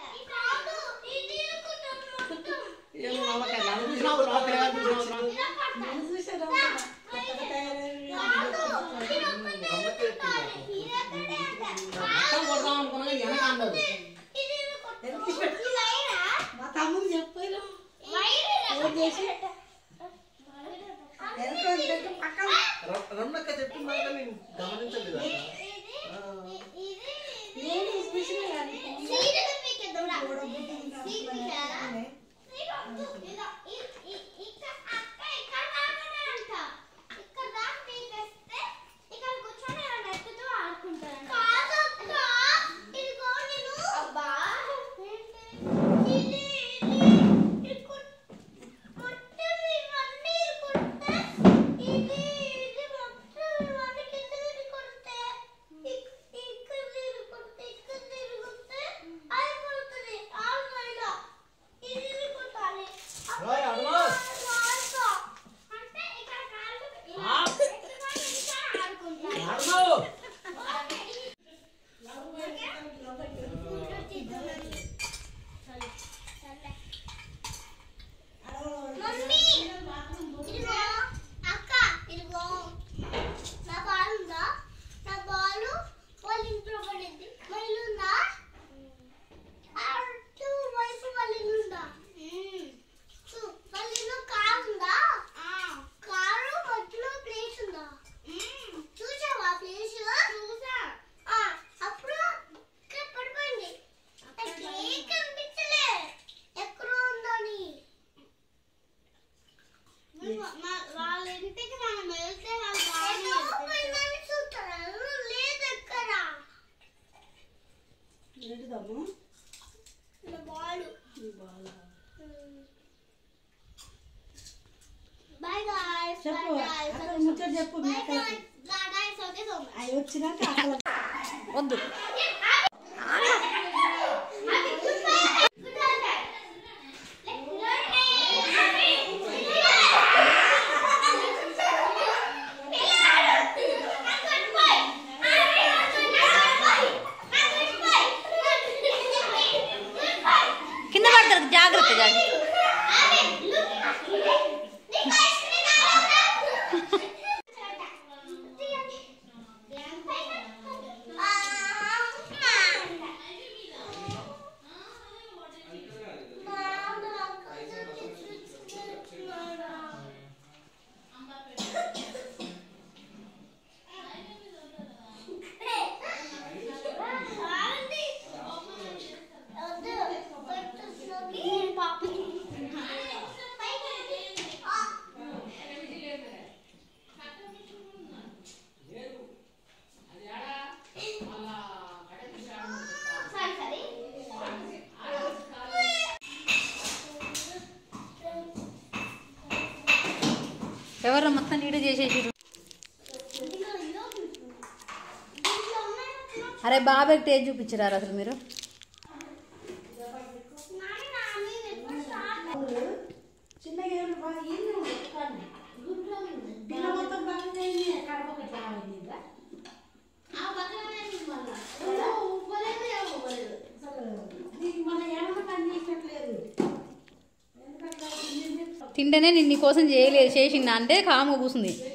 ఏం నమ్మకం నన్ను చూసినావు రా పిల్లగాడు చూసినావు రా నన్ను చూసారా? కొత్తగా తయారయ్యారు. మొత్తం కొడదాం అనుకున్నా వెనక అందదు మా తమ్ముడు చెప్పారు ఫోన్ చేసి వెనక వదిలేసి పక్కన రమణక్క చెప్పిన మాట నేను గమనించలేదు నేను చూసిన కానీ ఓయ్ అడుగు అడుగు అక్క ఇదిగో నా బాల్ ఉందా నా బాల్ వాళ్ళ ఇంట్లో పడింది వాళ్ళ ఇల్లు ఉందా అటు వైపు వాళ్ళ ఇల్లు ఉందా చూ, వాళ్ళ ఇల్లు కారు ఉందా కారు మధ్యలో ప్లేస్ ఉందా చూసావా ప్లేస్ చూసా అప్పుడు ఇక్కడ పడిపోయింది నాకేం కనిపించలే ఎక్కడో ఉందని వాళ్ళ ఇంటికి మనం వెళ్తే వాళ్ళు బాగుందని చూస్తారు లేదు ఎక్కడ ఏంటిదమ్ము బాలు ఈ బాల బాయ్ గాయ్స్ చెప్పు అక్కడ ముచ్చట చెప్పు మీ అక్కకి. గాయ్స్ ఓకే సో మచ్ అవి వచ్చినాక అక్కడ వద్దు కింద పడతారు జాగ్రత్త జాగ్రత్త ఎవరు మొత్తం నీడు చేసేసారు అరే బాబాకి టేజ్ చూపించరారు అసలు మీరు చిన్నగా ఏమి బాగా ఇల్లు ఉంది. పిల్ల మొత్తం బాగా అయింది. కడప ఒకటి రావాలి ఇంకా. అసలు నీకు మన ఏమన్నా పని చేసినట్లేదు ఎందుకంటే ఇల్లు తింటేనే నిన్ను కోసం చేయలేదు చేసిందా అంటే కామ కూసుంది